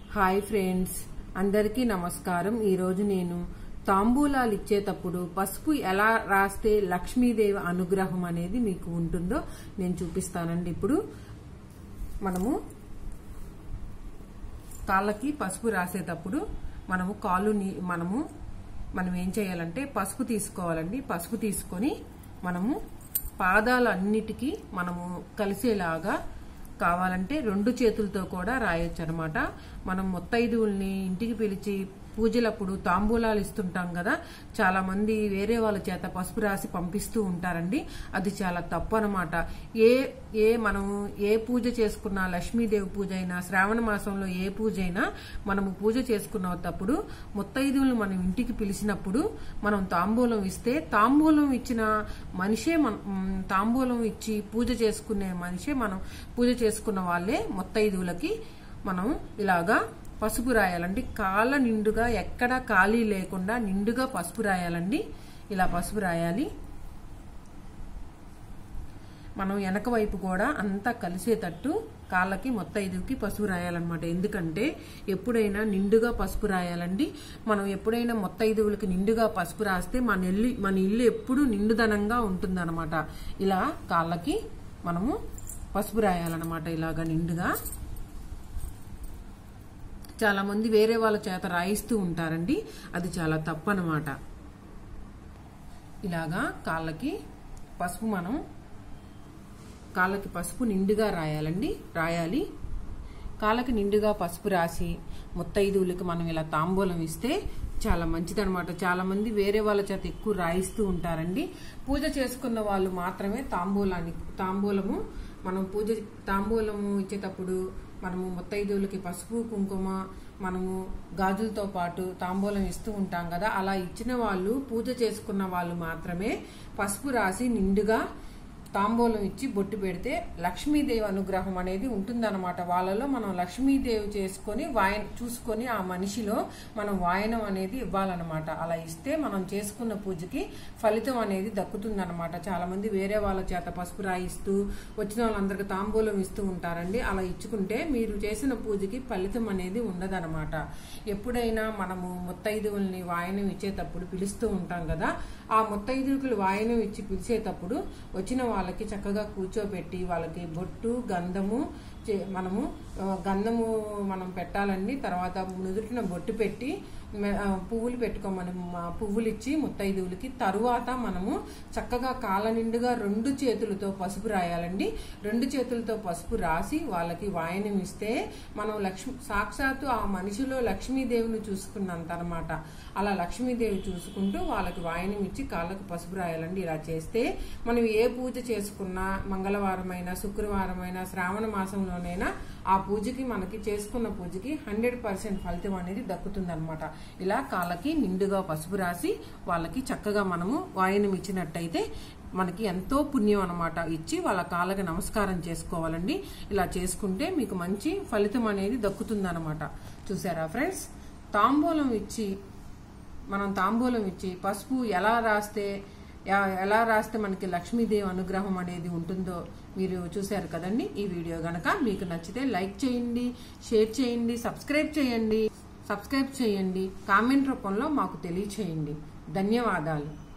hi friends అందరికీ నమస్కారం ఈరోజు నేను తాంబూలాలు ఇచ్చేటప్పుడు పసుపు ఎలా రాస్తే లక్ష్మీదేవి అనుగ్రహం అనేది మీకు ఉంటుందో నేను చూపిస్తానండి ఇప్పుడు మనము కాళ్ళకి పసుపు రాసేటప్పుడు మనము కాలుని మనము మనం ఏం చేయాలంటే పసుపు తీసుకోవాలండి పసుపు తీసుకొని మనము పాదాలన్నిటికీ మనము కలిసేలాగా కావాలంటే రెండు చేతులతో కూడా రాయొచ్చు అనమాట మనం మొత్తైదువుల్ని ఇంటికి పిలిచి పూజలప్పుడు తాంబూలాలు ఇస్తుంటాం కదా చాలా మంది వేరే వాళ్ళ చేత పసుపు రాసి పంపిస్తూ ఉంటారండి అది చాలా తప్పు అనమాట ఏ ఏ మనం ఏ పూజ చేసుకున్నా లక్ష్మీదేవి పూజ అయినా శ్రావణ మాసంలో ఏ పూజ అయినా మనము పూజ చేసుకున్నప్పుడు ముత్తైదువులు మనం ఇంటికి పిలిచినప్పుడు మనం తాంబూలం ఇస్తే తాంబూలం ఇచ్చిన మనిషే మన మ్, తాంబూలం ఇచ్చి పూజ చేసుకునే మనిషే మనం పూజ చేసుకున్న వాళ్ళే ముత్తైదువులకి మనం ఇలాగా పసుపు రాయాలండి కాళ్ళ నిండుగా ఎక్కడ ఖాళీ లేకుండా నిండుగా పసుపు రాయాలండి ఇలా పసుపు రాయాలి మనం వెనక వైపు కూడా అంతా కలిసేటట్టు కాళ్ళకి మొత్తైదుకి పసుపు రాయాలన్నమాట ఎందుకంటే ఎప్పుడైనా నిండుగా పసుపు రాయాలండి మనం ఎప్పుడైనా మొత్తైదువులకి నిండుగా పసుపు రాస్తే మన ఇల్లు మన ఇల్లు ఎప్పుడు నిండుదనంగా ఉంటుందన్నమాట ఇలా కాళ్ళకి మనము పసుపు రాయాలన్నమాట ఇలాగా నిండుగా చాలా మంది వేరే వాళ్ళ చేత రాయిస్తూ ఉంటారండి అది చాలా తప్పనమాట ఇలాగా కాళ్ళకి పసుపు మనం కాళ్ళకి పసుపు నిండుగా రాయాలండి రాయాలి కాళ్ళకి నిండుగా పసుపు రాసి ముత్తైదువులకి మనం ఇలా తాంబూలం ఇస్తే చాలా మంచిదనమాట చాలా మంది వేరే వాళ్ళ చేత ఎక్కువ రాయిస్తూ ఉంటారండి పూజ చేసుకున్న వాళ్ళు మాత్రమే తాంబూలాన్ని తాంబూలము మనం పూజ తాంబూలము ఇచ్చేటప్పుడు మనము ముత్తైదువులకి పసుపు కుంకుమ మనము గాజులతో పాటు తాంబూలం ఇస్తూ ఉంటాం కదా అలా ఇచ్చిన వాళ్ళు పూజ చేసుకున్న వాళ్ళు మాత్రమే పసుపు రాసి నిండుగా తాంబూలం ఇచ్చి బొట్టు పెడితే లక్ష్మీదేవి అనుగ్రహం అనేది ఉంటుందన్నమాట వాళ్ళలో మనం లక్ష్మీదేవి చేసుకొని వాయన చూసుకొని ఆ మనిషిలో మనం వాయనం అనేది ఇవ్వాలన్నమాట అలా ఇస్తే మనం చేసుకున్న పూజకి ఫలితం అనేది దక్కుతుందన్నమాట చాలా మంది వేరే వాళ్ళ చేత పసుపు రాయిస్తూ వచ్చిన వాళ్ళందరికి తాంబూలం ఇస్తూ ఉంటారండి అలా ఇచ్చుకుంటే మీరు చేసిన పూజకి ఫలితం అనేది ఉండదన్నమాట ఎప్పుడైనా మనము ముత్తైదువుల్ని వాయనం ఇచ్చేటప్పుడు పిలుస్తూ ఉంటాం కదా ఆ ముత్తైదువులు వాయనం ఇచ్చి పిలిచేటప్పుడు వచ్చిన వాళ్ళకి చక్కగా కూర్చోబెట్టి వాళ్ళకి బొట్టు గంధము చే- మనము ఆ, గంధము మనం పెట్టాలండి తర్వాత నుదుటిన బొట్టు పెట్టి మె- ఆ, పువ్వులు పెట్టుకోమని మా పువ్వులు ఇచ్చి ముత్తైదువులకి తరువాత మనము చక్కగా కాళ్ళ నిండుగా రెండు చేతులతో పసుపు రాయాలండి రెండు చేతులతో పసుపు రాసి వాళ్ళకి వాయనం ఇస్తే మనం లక్ష్మి సాక్షాత్తు ఆ మనిషిలో లక్ష్మీదేవిని చూసుకున్నంత అనమాట అలా లక్ష్మీదేవి చూసుకుంటూ వాళ్ళకి వాయనం ఇచ్చి కాళ్ళకి పసుపు రాయాలండి ఇలా చేస్తే మనం ఏ పూజ చేసుకున్నా మంగళవారమైనా శుక్రవారమైనా శ్రావణ మాసంలోనైనా ఆ పూజకి మనకి చేసుకున్న పూజకి హండ్రెడ్ పర్సెంట్ ఫలితం అనేది దక్కుతుంది ఇలా కాళ్ళకి నిండుగా పసుపు రాసి వాళ్ళకి చక్కగా మనము వాయనం ఇచ్చినట్టయితే మనకి ఎంతో పుణ్యం అనమాట ఇచ్చి వాళ్ళ కాళ్ళకి నమస్కారం చేసుకోవాలండి ఇలా చేసుకుంటే మీకు మంచి ఫలితం అనేది దక్కుతుందన్నమాట చూసారా ఫ్రెండ్స్ తాంబూలం ఇచ్చి మనం తాంబూలం ఇచ్చి పసుపు ఎలా రాస్తే ఎ- ఎలా రాస్తే మనకి లక్ష్మీదేవి అనుగ్రహం అనేది ఉంటుందో మీరు చూశారు కదండి ఈ వీడియో గనక మీకు నచ్చితే లైక్ చేయండి షేర్ చేయండి సబ్స్క్రైబ్ చేయండి సబ్స్క్రైబ్ చేయండి కామెంట్ రూపంలో మాకు తెలియచేయండి ధన్యవాదాలు